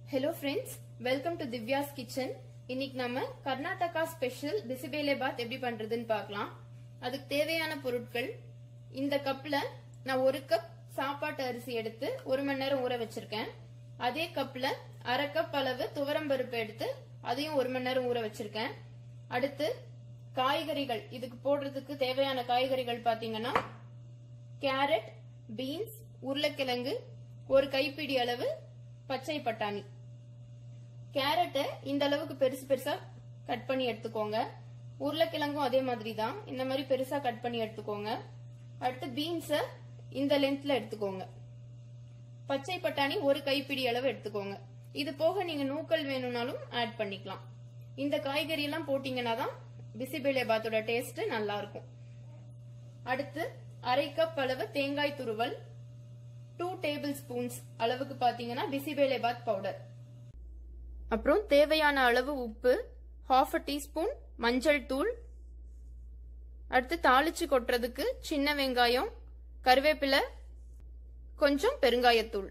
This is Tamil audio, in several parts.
hello friends welcome to Divya's kitchen இன்னைக்கு நம்ம கர்நாடகா ஸ்பெஷல் பிசிபேலே பாத் எப்படி பண்றதுன்னு பார்க்கலாம் அதுக்கு தேவையான பொருட்கள் இந்த கப்ல நான் ஒரு கப் சாப்பாட்டு அரிசி எடுத்து ஒரு மணி நேரம் ஊற வச்சிருக்கேன் அதே கப்ல அரை கப் அளவு துவரம்பருப்பு எடுத்து அதையும் ஒரு மணி நேரம் ஊற வச்சிருக்கேன் அடுத்து காய்கறிகள் இதுக்கு போடுறதுக்கு தேவையான காய்கறிகள் பாத்தீங்கன்னா கேரட் பீன்ஸ் உருளைக்கிழங்கு ஒரு கைப்பிடி அளவு பச்சை பட்டாணி கேரட்டை இந்த அளவுக்கு பெருசு பெருசா கட் பண்ணி எடுத்துக்கோங்க உருளைக்கிழங்கும் அதே மாதிரி தான் இந்த மாதிரி பெருசா கட் பண்ணி எடுத்துக்கோங்க அடுத்து பீன்ஸை இந்த லென்த்ல எடுத்துக்கோங்க பச்சை பட்டாணி ஒரு கைப்பிடி அளவு எடுத்துக்கோங்க இது போக நீங்க நூக்கல் வேணும்னாலும் ஆட் பண்ணிக்கலாம் இந்த காய்கறி எல்லாம் போட்டீங்கன்னா தான் பிசிபேலே பாத்தோட டேஸ்ட் நல்லா இருக்கும் அடுத்து அரை கப் அளவு தேங்காய் துருவல் டூ டேபிள் ஸ்பூன்ஸ் அளவுக்கு பாத்தீங்கன்னா பிசிபேலே பாத் பவுடர் அப்புறம் தேவையான அளவு உப்பு ஹாஃப் அ டீஸ்பூன் மஞ்சள் தூள் அடுத்து தாளிச்சு கொட்டுறதுக்கு சின்ன வெங்காயம் கருவேப்பிலை கொஞ்சம் பெருங்காயத்தூள்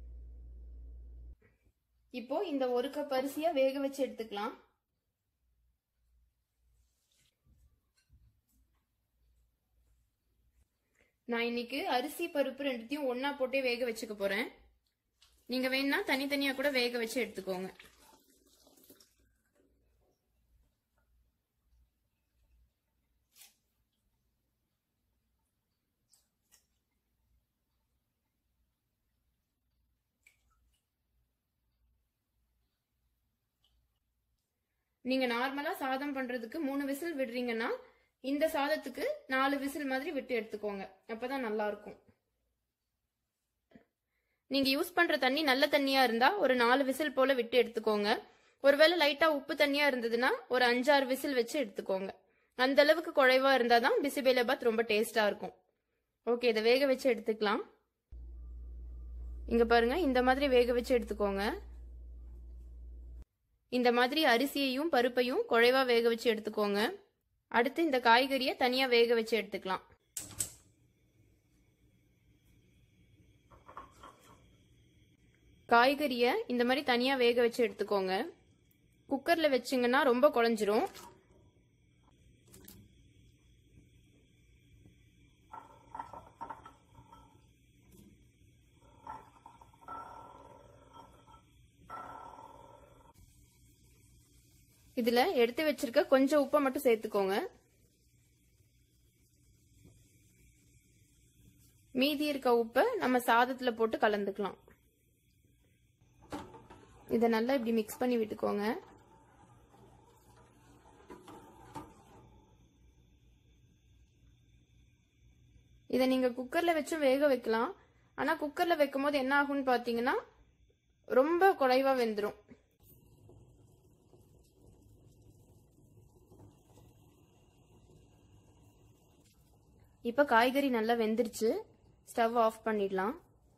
இப்போ இந்த ஒரு கப் அரிசியா வேக வச்சு எடுத்துக்கலாம் நான் இன்னைக்கு அரிசி பருப்பு ரெண்டுத்தையும் ஒன்னா போட்டே வேக வச்சுக்க போறேன் நீங்க வேணா தனித்தனியா கூட வேக வச்சு எடுத்துக்கோங்க நீங்க நார்மலா சாதம் பண்றதுக்கு மூணு விசில் விடுறீங்கன்னா இந்த சாதத்துக்கு நாலு விசில் மாதிரி விட்டு எடுத்துக்கோங்க அப்பதான் நல்லா இருக்கும் நீங்க யூஸ் பண்ற தண்ணி நல்ல தண்ணியா இருந்தா ஒரு நாலு விசில் போல விட்டு எடுத்துக்கோங்க ஒருவேளை லைட்டா உப்பு தண்ணியா இருந்ததுன்னா ஒரு அஞ்சாறு விசில் வச்சு எடுத்துக்கோங்க அந்த அளவுக்கு குழைவா இருந்தாதான் பிசிபேல பாத் ரொம்ப டேஸ்டா இருக்கும் ஓகே இதை வேக வச்சு எடுத்துக்கலாம் இங்க பாருங்க இந்த மாதிரி வேக வச்சு எடுத்துக்கோங்க இந்த மாதிரி அரிசியையும் பருப்பையும் குழைவா வேக வச்சு எடுத்துக்கோங்க அடுத்து இந்த காய்கறியை தனியா வேக வச்சு எடுத்துக்கலாம் காய்கறியை இந்த மாதிரி தனியா வேக வச்சு எடுத்துக்கோங்க குக்கர்ல வச்சிங்கன்னா ரொம்ப குழஞ்சிரும் இதுல எடுத்து வச்சிருக்க கொஞ்சம் உப்பை மட்டும் சேர்த்துக்கோங்க மீதி இருக்க உப்பை நம்ம சாதத்துல போட்டு கலந்துக்கலாம் இத நல்லா இப்படி மிக்ஸ் பண்ணி விட்டுக்கோங்க இதை நீங்க குக்கர்ல வச்சு வேக வைக்கலாம் ஆனா குக்கர்ல வைக்கும் போது என்ன ஆகும்னு பாத்தீங்கன்னா ரொம்ப குறைவா வெந்துடும் இப்போ காய்கறி நல்லா வெந்துருச்சு ஸ்டவ் ஆஃப் பண்ணிடலாம்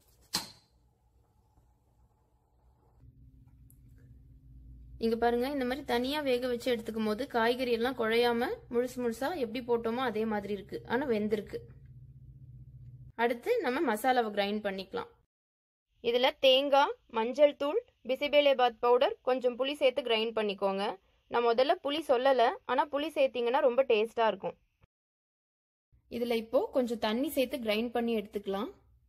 இங்க பாருங்க இந்த மாதிரி தனியா வேக வச்சு எடுத்துக்கும் போது காய்கறி எல்லாம் குழையாம முழுசு முழுசா எப்படி போட்டோமோ அதே மாதிரி இருக்கு ஆனா வெந்திருக்கு அடுத்து நம்ம மசாலாவை கிரைண்ட் பண்ணிக்கலாம் இதுல தேங்காய் மஞ்சள் தூள் பிசிபேலேபாத் பவுடர் கொஞ்சம் புளி சேர்த்து கிரைண்ட் பண்ணிக்கோங்க நான் முதல்ல புளி சொல்லல ஆனா புளி சேர்த்தீங்கன்னா ரொம்ப டேஸ்டா இருக்கும் இதுல இப்போ கொஞ்சம் தண்ணி சேர்த்து கிரைண்ட் பண்ணி எடுத்துக்கலாம்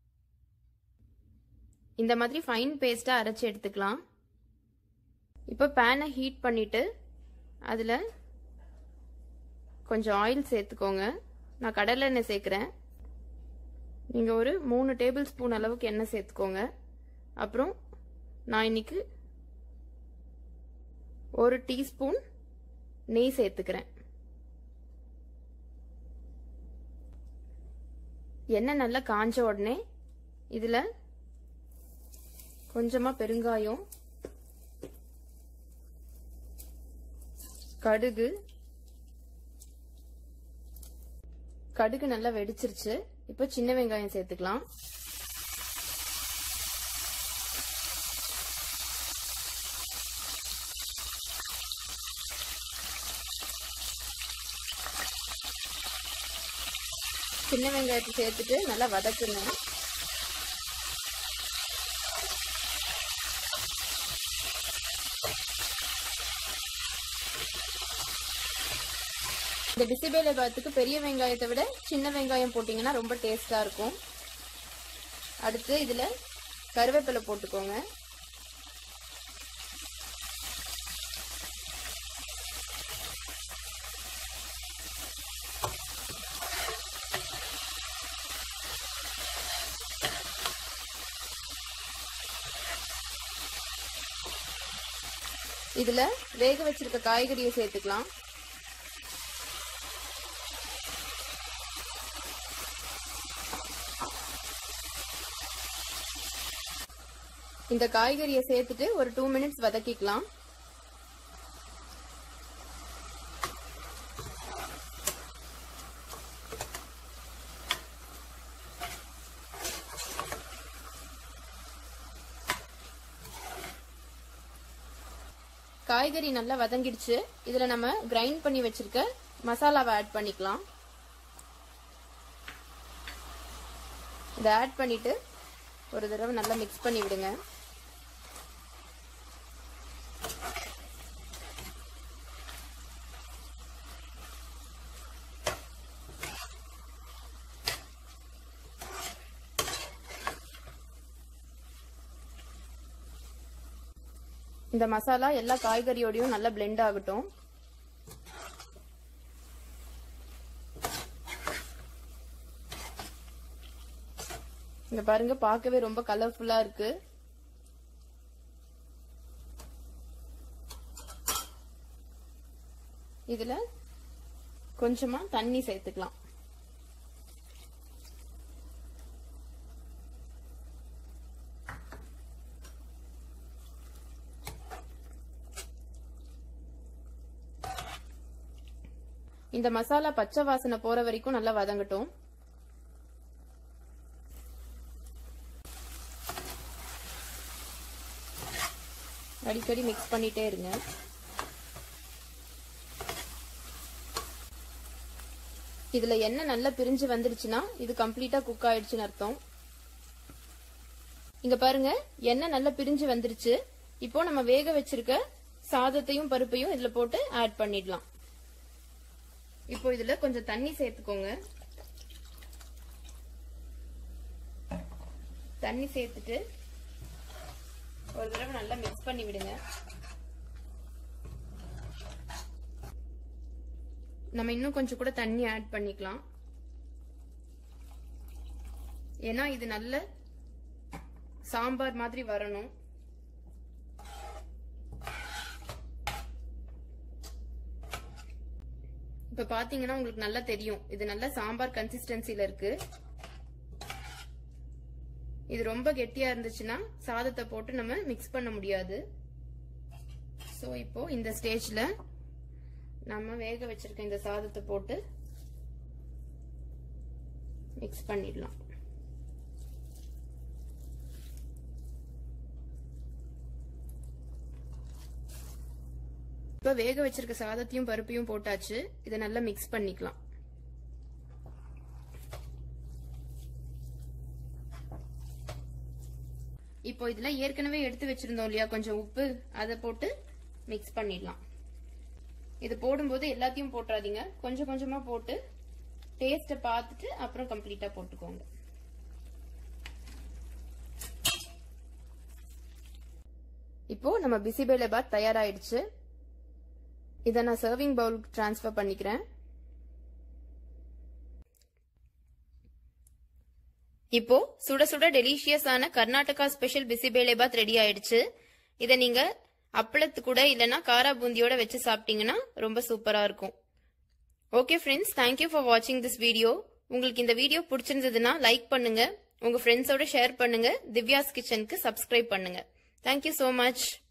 இந்த மாதிரி ஃபைன் பேஸ்டா அரைச்சு எடுத்துக்கலாம் இப்போ பேனை ஹீட் பண்ணிட்டு அதுல கொஞ்சம் ஆயில் சேர்த்துக்கோங்க நான் கடலை எண்ணெய் சேர்க்குறேன் நீங்க ஒரு மூணு டேபிள் ஸ்பூன் அளவுக்கு எண்ணெய் சேர்த்துக்கோங்க அப்புறம் நான் இன்னைக்கு ஒரு டீஸ்பூன் நெய் சேர்த்துக்கிறேன் எண்ணெய் நல்லா காஞ்ச உடனே இதுல கொஞ்சமா பெருங்காயம் கடுகு கடுகு நல்லா வெடிச்சிருச்சு இப்போ சின்ன வெங்காயம் சேர்த்துக்கலாம் சின்ன வெங்காயத்தை சேர்த்துட்டு நல்லா வதக்குங்க இந்த பிசிபேலை பாத்துக்கு பெரிய வெங்காயத்தை விட சின்ன வெங்காயம் போட்டிங்கன்னா ரொம்ப டேஸ்டா இருக்கும் அடுத்து இதுல கருவேப்பிலை போட்டுக்கோங்க இதுல வேக வச்சிருக்க காய்கறியை சேர்த்துக்கலாம் இந்த காய்கறியை சேர்த்துட்டு ஒரு டூ மினிட்ஸ் வதக்கிக்கலாம் காய்கறி நல்லா வதங்கிடுச்சு இதுல நம்ம கிரைண்ட் பண்ணி வச்சிருக்க மசாலாவை ஆட் பண்ணிக்கலாம் இதை ஆட் பண்ணிட்டு ஒரு தடவை நல்லா மிக்ஸ் பண்ணி விடுங்க இந்த மசாலா எல்லா காய்கறியோடையும் நல்லா பிளெண்ட் ஆகட்டும் இங்க பாருங்க பார்க்கவே ரொம்ப கலர்ஃபுல்லா இருக்கு இதுல கொஞ்சமா தண்ணி சேர்த்துக்கலாம் இந்த மசாலா பச்சை வாசனை போற வரைக்கும் நல்லா வதங்கட்டும் அடிக்கடி மிக்ஸ் பண்ணிட்டே இருங்க இதுல எண்ணெய் நல்லா பிரிஞ்சு வந்துருச்சுன்னா இது கம்ப்ளீட்டா குக் ஆயிடுச்சுன்னு அர்த்தம் இங்க பாருங்க எண்ணெய் நல்லா பிரிஞ்சு வந்துருச்சு இப்போ நம்ம வேக வச்சிருக்க சாதத்தையும் பருப்பையும் இதுல போட்டு ஆட் பண்ணிடலாம் இப்போ இதுல கொஞ்சம் தண்ணி சேர்த்துக்கோங்க தண்ணி சேர்த்துட்டு ஒரு தடவை நல்லா மிக்ஸ் பண்ணி விடுங்க நம்ம இன்னும் கொஞ்சம் கூட தண்ணி ஆட் பண்ணிக்கலாம் ஏன்னா இது நல்ல சாம்பார் மாதிரி வரணும் இப்ப பாத்தீங்கன்னா உங்களுக்கு நல்லா தெரியும் இது நல்ல சாம்பார் கன்சிஸ்டன்சில இருக்கு இது ரொம்ப கெட்டியா இருந்துச்சுன்னா சாதத்தை போட்டு நம்ம மிக்ஸ் பண்ண முடியாது ஸோ இப்போ இந்த ஸ்டேஜ்ல நம்ம வேக வச்சிருக்க இந்த சாதத்தை போட்டு மிக்ஸ் பண்ணிடலாம் இப்போ வேக வச்சிருக்க சாதத்தையும் பருப்பையும் போட்டாச்சு இதை நல்லா மிக்ஸ் பண்ணிக்கலாம் இப்போ இதுல ஏற்கனவே எடுத்து வச்சிருந்தோம் இல்லையா கொஞ்சம் உப்பு அதை போட்டு மிக்ஸ் பண்ணிடலாம் இது போடும்போது எல்லாத்தையும் போட்டுறாதீங்க கொஞ்சம் கொஞ்சமா போட்டு டேஸ்ட்டை பார்த்துட்டு அப்புறம் கம்ப்ளீட்டா போட்டுக்கோங்க இப்போ நம்ம பிசிபேலே பாத் தயாராயிடுச்சு இதை நான் சர்விங் பவுலுக்கு டிரான்ஸ்ஃபர் பண்ணிக்கிறேன் இப்போ சுட சுட டெலிஷியஸான கர்நாடகா ஸ்பெஷல் பிசிபேலே பாத் ரெடி ஆயிடுச்சு இதை நீங்க அப்பளத்து கூட இல்லனா காரா பூந்தியோட வச்சு சாப்பிட்டீங்கன்னா ரொம்ப சூப்பரா இருக்கும் ஓகே ஃப்ரெண்ட்ஸ் தேங்க்யூ ஃபார் வாட்சிங் திஸ் வீடியோ உங்களுக்கு இந்த வீடியோ பிடிச்சிருந்ததுன்னா லைக் பண்ணுங்க உங்க ஃப்ரெண்ட்ஸோட ஷேர் பண்ணுங்க திவ்யாஸ் கிச்சனுக்கு சப்ஸ்கிரைப் பண்ணுங்க தேங்க்யூ so மச்